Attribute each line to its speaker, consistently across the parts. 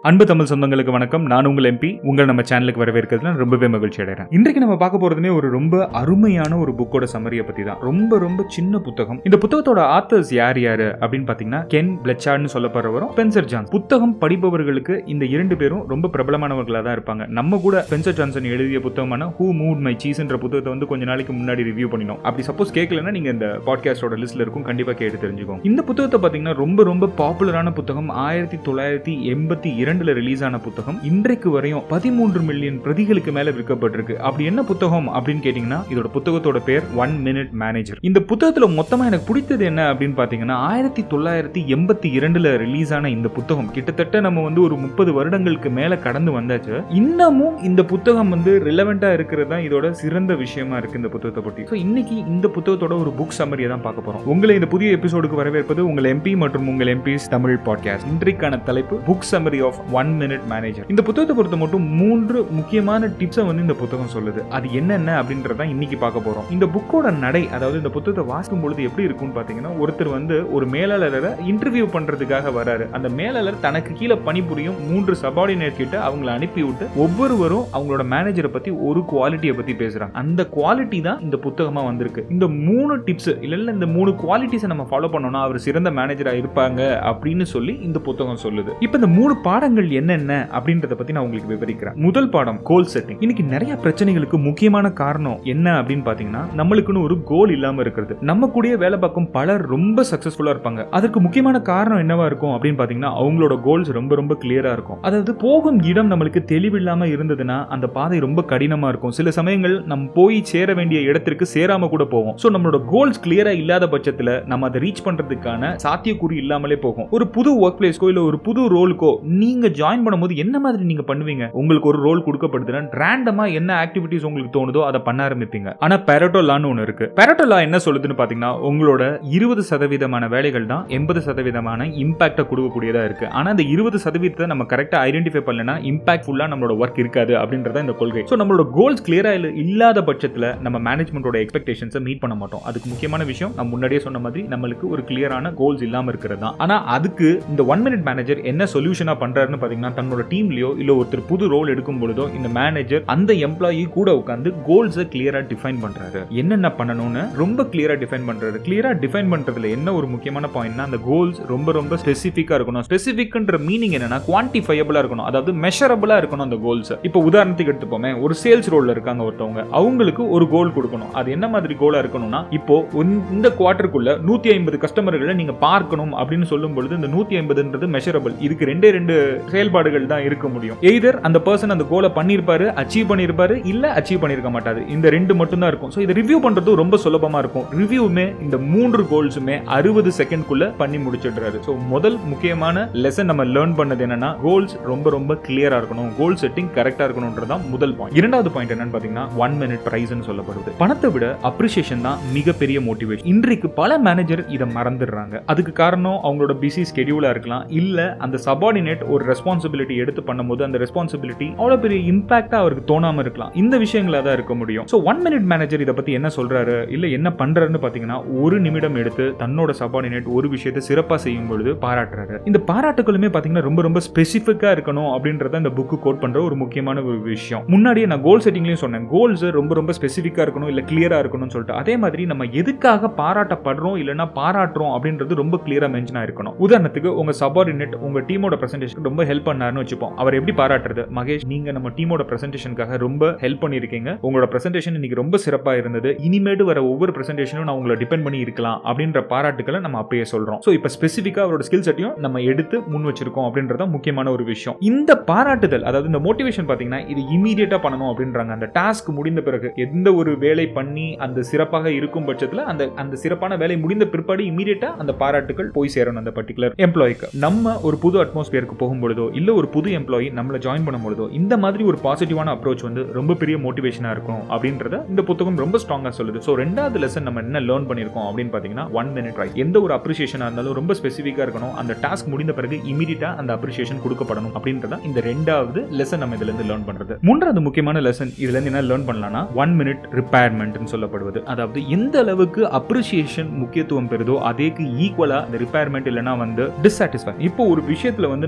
Speaker 1: அன்பு தமிழ் சொந்தங்களுக்கு வணக்கம் நான் உங்கள் எம்பி உங்கள் நம்ம சேனலுக்கு வரவேற்கிறதுல ரொம்பவே மகிழ்ச்சி அடைகிறேன் இன்றைக்கு நம்ம பார்க்க போறதுமே ஒரு ரொம்ப அருமையான ஒரு புக்கோட சம்மரியை பத்தி தான் ரொம்ப ரொம்ப சின்ன புத்தகம் இந்த புத்தகத்தோட ஆத்தர்ஸ் யார் யாரு அப்படின்னு பாத்தீங்கன்னா கென் பிளச்சார்ட்னு சொல்லப்படுறவரும் ஸ்பென்சர் ஜான்ஸ் புத்தகம் படிப்பவர்களுக்கு இந்த இரண்டு பேரும் ரொம்ப பிரபலமானவர்களா தான் இருப்பாங்க நம்ம கூட ஸ்பென்சர் ஜான்சன் எழுதிய புத்தகமான ஹூ மூட் மை சீஸ்ன்ற புத்தகத்தை வந்து கொஞ்ச நாளைக்கு முன்னாடி ரிவ்யூ பண்ணினோம் அப்படி சப்போஸ் கேட்கலன்னா நீங்க இந்த பாட்காஸ்டோட லிஸ்ட்ல இருக்கும் கண்டிப்பா கேட்டு தெரிஞ்சுக்கோங்க இந்த புத்தகத்தை பாத்தீங்கன்னா ரொம்ப ரொம்ப பாப்புலரான புத்தகம் ஆயிரத்தி தொள்ளாயிரத்தி எண்பத்தி இரண்டுல ரிலீஸ் ஆன புத்தகம் இன்றைக்கு வரையும் பதிமூன்று மில்லியன் பிரதிகளுக்கு மேல விற்கப்பட்டிருக்கு அப்படி என்ன புத்தகம் அப்படின்னு கேட்டீங்கன்னா இதோட புத்தகத்தோட பேர் ஒன் மினிட் மேனேஜர் இந்த புத்தகத்துல மொத்தமா எனக்கு பிடித்தது என்ன அப்படின்னு பாத்தீங்கன்னா ஆயிரத்தி தொள்ளாயிரத்தி எண்பத்தி இரண்டுல ரிலீஸ் ஆன இந்த புத்தகம் கிட்டத்தட்ட நம்ம வந்து ஒரு முப்பது வருடங்களுக்கு மேல கடந்து வந்தாச்சு இன்னமும் இந்த புத்தகம் வந்து ரிலவெண்டா இருக்கிறது தான் இதோட சிறந்த விஷயமா இருக்கு இந்த புத்தகத்தை பற்றி ஸோ இன்னைக்கு இந்த புத்தகத்தோட ஒரு புக் சம்மரியை தான் பார்க்க போறோம் உங்களை இந்த புதிய எபிசோடுக்கு வரவேற்பது உங்கள் எம்பி மற்றும் உங்கள் எம்பிஸ் தமிழ் பாட்காஸ்ட் இன்றைக்கான தலைப்பு book summary of one minute manager இந்த புத்தகத்தை பொறுத்த மட்டும் மூன்று முக்கியமான டிப்ஸை வந்து இந்த புத்தகம் சொல்லுது அது என்னென்ன அப்படின்றத இன்னைக்கு பார்க்க போறோம் இந்த புக்கோட நடை அதாவது இந்த புத்தகத்தை வாசிக்கும் பொழுது எப்படி இருக்கும்னு பாத்தீங்கன்னா ஒருத்தர் வந்து ஒரு மேலாளரை இன்டர்வியூ பண்றதுக்காக வராரு அந்த மேலாளர் தனக்கு கீழே பணிபுரியும் மூன்று சபார்டினேட் கிட்ட அவங்கள அனுப்பி விட்டு ஒவ்வொருவரும் அவங்களோட மேனேஜரை பத்தி ஒரு குவாலிட்டியை பத்தி பேசுறாங்க அந்த குவாலிட்டி தான் இந்த புத்தகமா வந்திருக்கு இந்த மூணு டிப்ஸ் இல்ல இல்ல இந்த மூணு குவாலிட்டிஸை நம்ம ஃபாலோ பண்ணோம்னா அவர் சிறந்த மேனேஜரா இருப்பாங்க அப்படின்னு சொல்லி இந்த புத்தகம் சொல்லுது இப்போ இந்த மூணு பாடங்கள் என்னென்ன அப்படின்றத பத்தி நான் உங்களுக்கு விவரிக்கிறேன் முதல் பாடம் கோல் செட்டிங் இன்னைக்கு நிறைய பிரச்சனைகளுக்கு முக்கியமான காரணம் என்ன அப்படின்னு பாத்தீங்கன்னா நம்மளுக்குன்னு ஒரு கோல் இல்லாம இருக்கிறது நம்ம கூடயே வேலை பார்க்கும் பலர் ரொம்ப சக்சஸ்ஃபுல்லா இருப்பாங்க அதற்கு முக்கியமான காரணம் என்னவா இருக்கும் அப்படின்னு பாத்தீங்கன்னா அவங்களோட கோல்ஸ் ரொம்ப ரொம்ப கிளியரா இருக்கும் அதாவது போகும் இடம் நம்மளுக்கு தெளிவில்லாம இருந்ததுன்னா அந்த பாதை ரொம்ப கடினமா இருக்கும் சில சமயங்கள் நம்ம போய் சேர வேண்டிய இடத்திற்கு சேராம கூட போவோம் ஸோ நம்மளோட கோல்ஸ் கிளியரா இல்லாத பட்சத்துல நம்ம அதை ரீச் பண்றதுக்கான சாத்தியக்கூறு இல்லாமலே போகும் ஒரு புது ஒர்க் பிளேஸ்க்கோ இல்ல ஒரு புது ரோலுக்கோ நீங்க ஜாயின் பண்ணும்போது என்ன மாதிரி நீங்க பண்ணுவீங்க உங்களுக்கு ஒரு ரோல் கொடுக்கப்படுதுன்னா ரேண்டமா என்ன ஆக்டிவிட்டிஸ் உங்களுக்கு தோணுதோ அதை பண்ண ஆரம்பிப்பீங்க ஆனா பெரட்டோ லான்னு ஒன்று இருக்கு பெரட்டோ லா என்ன சொல்லுதுன்னு பாத்தீங்கன்னா உங்களோட இருபது சதவீதமான வேலைகள் தான் எண்பது சதவீதமான இம்பாக்டை கொடுக்கக்கூடியதா இருக்கு ஆனா அந்த இருபது சதவீதத்தை நம்ம கரெக்டா ஐடென்டிஃபை பண்ணலனா இம்பாக்ட் ஃபுல்லா நம்மளோட ஒர்க் இருக்காது அப்படின்றத இந்த கொள்கை ஸோ நம்மளோட கோல்ஸ் கிளியரா இல்லாத பட்சத்துல நம்ம மேனேஜ்மெண்டோட எக்ஸ்பெக்டேஷன்ஸை மீட் பண்ண மாட்டோம் அதுக்கு முக்கியமான விஷயம் நான் முன்னாடியே சொன்ன மாதிரி நம்மளுக்கு ஒரு கிளியரான கோல்ஸ் இல்லாம இருக்கிறது தான் ஆனா அதுக்கு இந்த ஒன் மினிட் மேனேஜர் என்ன சொல்யூஷனா பண்றாருன்னு பாத்தீங்கன்னா தன்னோட டீம்லயோ இல்ல ஒருத்தர் புது ரோல் எடுக்கும் பொழுதோ இந்த மேனேஜர் அந்த எம்ப்ளாயி கூட உட்காந்து கோல்ஸை கிளியரா டிஃபைன் பண்றாரு என்னென்ன பண்ணணும்னு ரொம்ப கிளியரா டிஃபைன் பண்றாரு கிளியரா டிஃபைன் பண்றதுல என்ன ஒரு முக்கியமான பாயிண்ட்னா அந்த கோல்ஸ் ரொம்ப ரொம்ப ஸ்பெசிஃபிக்கா இருக்கணும் ஸ்பெசிஃபிக்ன்ற மீனிங் என்னன்னா குவான்டிஃபையபிளா இருக்கணும் அதாவது மெஷரபிளா இருக்கணும் அந்த கோல்ஸ் இப்போ உதாரணத்துக்கு எடுத்துப்போமே ஒரு சேல்ஸ் ரோல்ல இருக்காங்க ஒருத்தவங்க அவங்களுக்கு ஒரு கோல் கொடுக்கணும் அது என்ன மாதிரி கோலா இருக்கணும்னா இப்போ இந்த- இந்த குவார்டருக்குள்ள நூத்தி ஐம்பது கஸ்டமர்களை நீங்க பார்க்கணும் அப்படின்னு சொல்லும் பொழுது இந்த நூத்தி ஐம்பதுன்றது மெஷரபிள் இதுக்கு ரெண்டே ரெண்டு செயல்பாடுகள் தான் இருக்க முடியும் எய்தர் அந்த பர்சன் அந்த கோலை பண்ணியிருப்பாரு அச்சீவ் பண்ணியிருப்பாரு இல்ல அச்சீவ் பண்ணியிருக்க மாட்டாரு இந்த ரெண்டு மட்டும் தான் இருக்கும் ஸோ இதை ரிவ்யூ பண்றது ரொம்ப சுலபமா இருக்கும் ரிவ்யூமே இந்த மூன்று கோல்ஸுமே அறுபது செகண்ட்குள்ள பண்ணி முடிச்சிடுறாரு ஸோ முதல் முக்கியமான லெசன் நம்ம லேர்ன் பண்ணது என்னன்னா கோல்ஸ் ரொம்ப ரொம்ப கிளியரா இருக்கணும் கோல் செட்டிங் கரெக்டா இருக்கணும்ன்றதான் முதல் பாயிண்ட் இரண்டாவது பாயிண்ட் என்னன்னு பாத்தீங்கன்னா ஒன் மினிட் பிரைஸ்னு சொல்லப்படுது பணத்தை விட அப்ரிசியேஷன் தான் மிகப்பெரிய மோட்டிவேஷன் இன்றைக்கு பல மேனேஜர் இதை மறந்துடுறாங்க அதுக்கு காரணம் அவங்களோட பிஸி ஸ்கெடியூலா இருக்கலாம் இல்ல அந்த சபார்டினேட் ஒரு ரெஸ்பான்சிபிலிட்டி எடுத்து பண்ணும்போது அந்த ரெஸ்பான்சிபிலிட்டி அவ்வளவு பெரிய இம்பாக்டா அவருக்கு தோணாம இருக்கலாம் இந்த விஷயங்களா தான் இருக்க முடியும் ஸோ ஒன் மினிட் மேனேஜர் இதை பத்தி என்ன சொல்றாரு இல்ல என்ன பண்றாருன்னு பாத்தீங்கன்னா ஒரு நிமிடம் எடுத்து தன்னோட சபார்டினேட் ஒரு விஷயத்தை சிறப்பா செய்யும் பொழுது பாராட்டுறாரு இந்த பாராட்டுகளுமே பாத்தீங்கன்னா ரொம்ப ரொம்ப ஸ்பெசிஃபிக்கா இருக்கணும் அப்படின்றத இந்த புக்கு கோட் பண்ற ஒரு முக்கியமான ஒரு விஷயம் முன்னாடியே நான் கோல் செட்டிங்லயும் சொன்னேன் கோல்ஸ் ரொம்ப ரொம்ப ஸ்பெசிஃபிக்கா இருக்கணும் இல்ல கிளியரா இருக்கணும்னு சொல்லிட்டு அதே மாதிரி நம்ம எதுக்காக பாராட்டப்படுறோம் இல்லைன்னா பாராட்டுறோம் அப்படின்றது ரொம்ப கிளியரா மென்ஷனா இருக்கணும் உதாரணத்துக்கு உங்க சபார்டினேட் உங்க டீமோட பிரசன்டேஷன் ரொம்ப ஹெல்ப் பண்ணாருன்னு வச்சுப்போம் அவர் எப்படி பாராட்டுறது மகேஷ் நீங்க நம்ம டீமோட பிரசன்டேஷனுக்காக ரொம்ப ஹெல்ப் பண்ணியிருக்கீங்க உங்களோட பிரசன்டேஷன் இன்னைக்கு ரொம்ப சிறப்பா இருந்தது இனிமேட்டு வர ஒவ்வொரு பிரசன்டேஷனும் நான் உங்களை டிபெண்ட் பண்ணி இருக்கலாம் அப்படின்ற பாராட்டுகளை நம்ம அப்பயே சொல்றோம் ஸோ இப்போ ஸ்பெசிஃபிக்கா அவரோட ஸ்கில் செட்டையும் நம்ம எடுத்து முன் வச்சிருக்கோம் அப்படின்றத முக்கியமான ஒரு விஷயம் இந்த பாராட்டுதல் அதாவது இந்த மோட்டிவேஷன் பாத்தீங்கன்னா இது இமீடியட்டா பண்ணணும் அப்படின்றாங்க அந்த டாஸ்க் முடிந்த பிறகு எந்த ஒரு வேலை பண்ணி அந்த சிறப்பாக இருக்கும் பட்சத்தில் அந்த அந்த சிறப்பான வேலை முடிந்த பிற்பாடு இமீடியட்டா அந்த பாராட்டுகள் போய் சேரணும் அந்த பர்டிகுலர் எம்ப்ளாய்க்கு நம்ம ஒரு புது அட்மாஸ்பியருக்கு போகும்பொழுதோ இல்ல ஒரு புது எம்ப்ளாயி நம்மளை ஜாயின் பண்ணும் பொழுதோ இந்த மாதிரி ஒரு பாசிட்டிவான அப்ரோச் வந்து ரொம்ப பெரிய மோட்டிவேஷனா இருக்கும் அப்படின்றத இந்த புத்தகம் ரொம்ப ஸ்ட்ராங்கா சொல்லுது ஸோ ரெண்டாவது லெசன் நம்ம என்ன லேர்ன் பண்ணிருக்கோம் அப்படின்னு பாத்தீங்கன்னா ஒன் மினிட் ரைஸ் எந்த ஒரு அப்ரிசியேஷனா இருந்தாலும் ரொம்ப ஸ்பெசிஃபிக்கா இருக்கணும் அந்த டாஸ்க் முடிந்த பிறகு இமீடியட்டா அந்த அப்ரிசியேஷன் கொடுக்கப்படணும் அப்படின்றத இந்த ரெண்டாவது லெசன் நம்ம இதுல இருந்து லேர்ன் பண்றது மூன்றாவது முக்கியமான லெசன் இதுல இருந்து என்ன லேர்ன் பண்ணலாம்னா ஒன் மினிட் ரிப்பேர்மெண்ட் சொல்லப்படுவது அதாவது எந்த அளவுக்கு அப்ரிசியேஷன் முக்கியத்துவம் பெறுதோ அதேக்கு ஈக்குவலா அந்த ரிப்பேர்மெண்ட் இல்லைன்னா வந்து டிசாட்டிஸ்ஃபை இப்போ ஒரு விஷயத்துல வந்து நம்ம டிசாட்டிஸ்ஃபை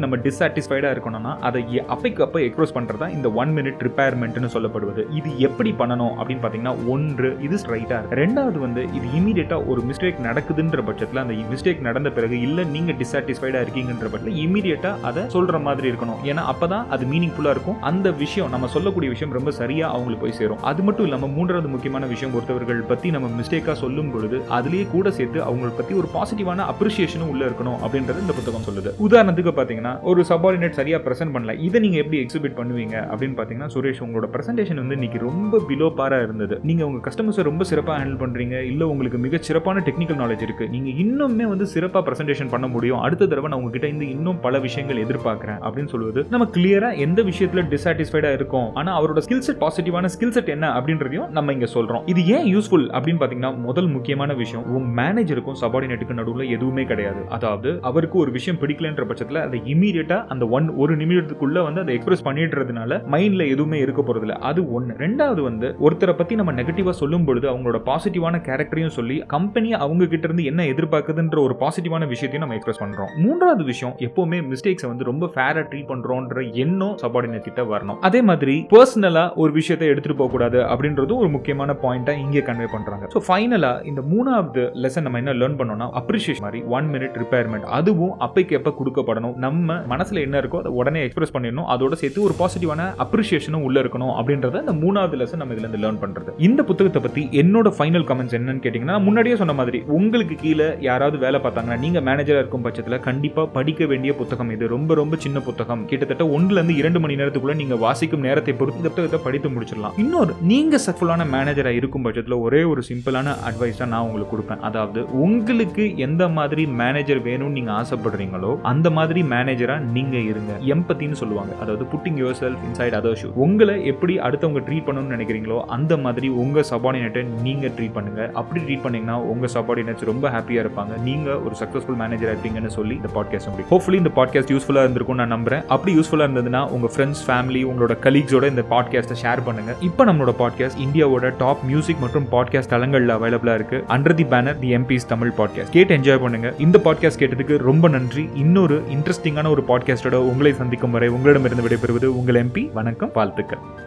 Speaker 1: டிஸாட்டிஸ்ஃபைடா இருக்கணும்னா அதை எ- அப்பைக்கு அப்போ எக்ஸ்பிரஸ் பண்றதா இந்த ஒன் மினிட் ரிப்பேர்மெண்ட்னு சொல்லப்படுவது இது எப்படி பண்ணணும் அப்படின்னு பாத்தீங்கன்னா ஒன்று இது ஸ்ட்ரைட்டா இருக்கு ரெண்டாவது வந்து இது இமீடியட்டா ஒரு மிஸ்டேக் நடக்குதுன்ற பட்சத்துல அந்த மிஸ்டேக் நடந்த பிறகு இல்ல நீங்க டிஸாட்டிஸ்ஃபைடா இருக்கீங்கன்ற பட்சத்தில் இமீடியட்டா அதை சொல்ற மாதிரி இருக்கணும் ஏன்னா அப்பதான் அது மீனிங்ஃபுல்லா இருக்கும் அந்த விஷயம் நம்ம சொல்லக்கூடிய விஷயம் ரொம்ப சரியா அவங்களுக்கு போய் சேரும் அது மட்டும் இல்லாம மூன்றாவது முக்கியமான விஷயம் ஒருத்தவர்கள் பத்தி நம்ம மிஸ்டேக்கா சொல்லும் பொழுது அதுலயே கூட சேர்த்து அவங்களை பத்தி ஒரு பாசிட்டிவான அப்ரிசியேஷனும் உள்ள இருக்கணும் அப்படின்றது இந்த புத்தகம் சொல்லுது உதாரணத்துக்கு பாத்தீங்கன்னா ஒரு சபார்டினேட் சரியா பிரசன்ட் பண்ணல இதை நீங்க எப்படி எக்ஸிபிட் பண்ணுவீங்க அப்படின்னு பாத்தீங்கன்னா சுரேஷ் உங்களோட பிரசன்டேஷன் வந்து இன்னைக்கு ரொம்ப பிலோ பாரா இருந்தது நீங்க உங்க கஸ்டமர்ஸை ரொம்ப சிறப்பா ஹேண்டில் பண்றீங்க இல்ல உங்களுக்கு மிக சிறப்பான டெக்னிக்கல் நாலேஜ் இருக்கு நீங்க இன்னுமே வந்து சிறப்பா பிரசன்டேஷன் பண்ண முடியும் அடுத்த தடவை நான் உங்ககிட்ட இருந்து இன்னும் பல விஷயங்கள் எதிர்பார்க்கிறேன் அப்படின்னு சொல்லுவது நம்ம கிளியரா எந்த விஷயத்துல டிசாட்டிஸ்ஃபைடா இருக்கும் ஆனா அவரோட ஸ்கில் செட் பாசிட்டிவான ஸ்கில் செட் என்ன அப்படின்றதையும் நம்ம இங்க சொல்றோம் இது ஏன் யூஸ்ஃபுல் அப்படின்னு பாத்தீங்கன்னா முதல் முக்கியமான விஷயம் உங்க மேனேஜருக்கும் சபார்டினேட்டுக்கும் நடுவுல எதுவுமே கிடையாது அதாவது அவருக்கு ஒரு விஷயம் பிடிக்கலன்ற பட்சத்துல அதை இமீடியட்டா அந்த ஒன் ஒரு நிமிடத்துக்குள்ள வந்து அதை எக்ஸ்பிரஸ் பண்ணிடுறதுனால மைண்ட்ல எதுவுமே இருக்க போறது இல்ல அது ஒண்ணு ரெண்டாவது வந்து ஒருத்தரை பத்தி நம்ம நெகட்டிவா சொல்லும் பொழுது அவங்களோட பாசிட்டிவான கேரக்டரையும் சொல்லி கம்பெனி அவங்க கிட்ட இருந்து என்ன எதிர்பார்க்குதுன்ற ஒரு பாசிட்டிவான விஷயத்தையும் நம்ம எக்ஸ்பிரஸ் பண்றோம் மூன்றாவது விஷயம் எப்பவுமே மிஸ்டேக்ஸை வந்து ரொம்ப ஃபேரா ட்ரீட் பண்றோம்ன்ற எண்ணம் சபார்டினேட் கிட்ட வரணும் அதே மாதிரி பர்சனலா ஒரு விஷயத்தை எடுத்துட்டு போக கூடாது அப்படின்றதும் ஒரு முக்கியமான பாயிண்டா இங்கே கன்வே பண்றாங்க ஸோ ஃபைனலா இந்த மூணாவது லெசன் நம்ம என்ன லேர்ன் பண்ணோம்னா அப்ரிஷியேஷன் மாதிரி ஒன் மினிட் ரிப்பேர்மெண்ட் அதுவும் அப்பைக்கு எப்ப கொடுக்கப்படணும் நம்ம மனசுல என்ன இருக்கோ அதை உடனே எக்ஸ்பிரஸ் பண்ணிடணும் அதோட சேர்த்து ஒரு பாசிட்டிவான அப்ரிஷியேஷனும் உள்ள இருக்கணும் அப்படின்றத இந்த மூணாவது லெசன் நம்ம இதுல இருந்து லேர்ன் பண்றது இந்த புத்தகத்தை பத்தி என்னோட ஃபைனல் கமெண்ட்ஸ் என்னன்னு கேட்டீங்கன்னா நான் முன்னாடியே சொன்ன மாதிரி உங்களுக்கு கீழே யாராவது வேலை பார்த்தாங்கன்னா நீங்க மேனேஜரா இருக்கும் பட்சத்துல கண்டிப்பா படிக்க வேண்டிய புத்தகம் இது ரொம்ப ரொம்ப சின்ன புத்தகம் கிட்டத்தட்ட ஒன்றுல இருந்து இரண்டு மணி நேரத்துக்குள்ள நீங்க வாசிக்கும் நேரத்தை பொறுத்து இந்த புத்தகத்தை படித்து முடிச்சிடலாம் இன்னொரு நீங்க சக்சஸ்ஃபுல்லான மேனேஜரா இருக்கும் பட்சத்துல ஒரே ஒரு சிம்பிளான அட்வைஸ் தான் நான் உங்களுக்கு கொடுப்பேன் அதாவது உங்களுக்கு எந்த மாதிரி மேனேஜர் வேணும்னு நீங்க ஆசைப்படுறீங்களோ அந்த மாதிரி மேனேஜரா நீங்க இருங்க எம்பத்தின்னு சொல்லுவாங்க அதாவது putting yourself inside other shoe உங்களை எப்படி அடுத்தவங்க ட்ரீட் பண்ணணும்னு நினைக்கிறீங்களோ அந்த மாதிரி உங்க சபார்டினேட்டை நீங்க ட்ரீட் பண்ணுங்க அப்படி ட்ரீட் பண்ணீங்கன்னா உங்க சபார்டினேட்ஸ் ரொம்ப ஹாப்பியா இருப்பாங்க நீங்க ஒரு சக்சஸ்ஃபுல் மேனேஜர் இருப்பீங்கன்னு சொல்லி இந்த பாட்காஸ்ட் முடியும் ஹோப்ஃபுல்லி இந்த பாட்காஸ்ட் யூஸ்ஃபுல்லா இருந்திருக்கும் நான் நம்புறேன் அப்படி யூஸ்ஃபுல்லா இருந்ததுன்னா உங்க ஃப்ரெண்ட்ஸ் ஃபேமிலி உங்களோட கலீக்ஸோட இந்த பாட்காஸ்ட்டை ஷேர் பண்ணுங்க இப்போ நம்மளோட பாட்காஸ்ட் இந்தியாவோட டாப் மியூசிக் மற்றும் பாட்காஸ்ட் தளங்கள்ல அவைலபிளா இருக்கு under the banner the MBS Tamil podcast கேட்டு என்ஜாய் பண்ணுங்க இந்த பாட்காஸ்ட் கேட்டதுக்கு ரொம்ப நன்றி இன்னொரு இன்ட்ரெஸ்டிங்கான ஒரு பாட்காஸ்டோட உங்களை சந்திக்கும் வரை உங்களிடமிருந்து விடைபெறுவது உங்கள் எம்பி வணக்கம் வாழ்த்துக்கள்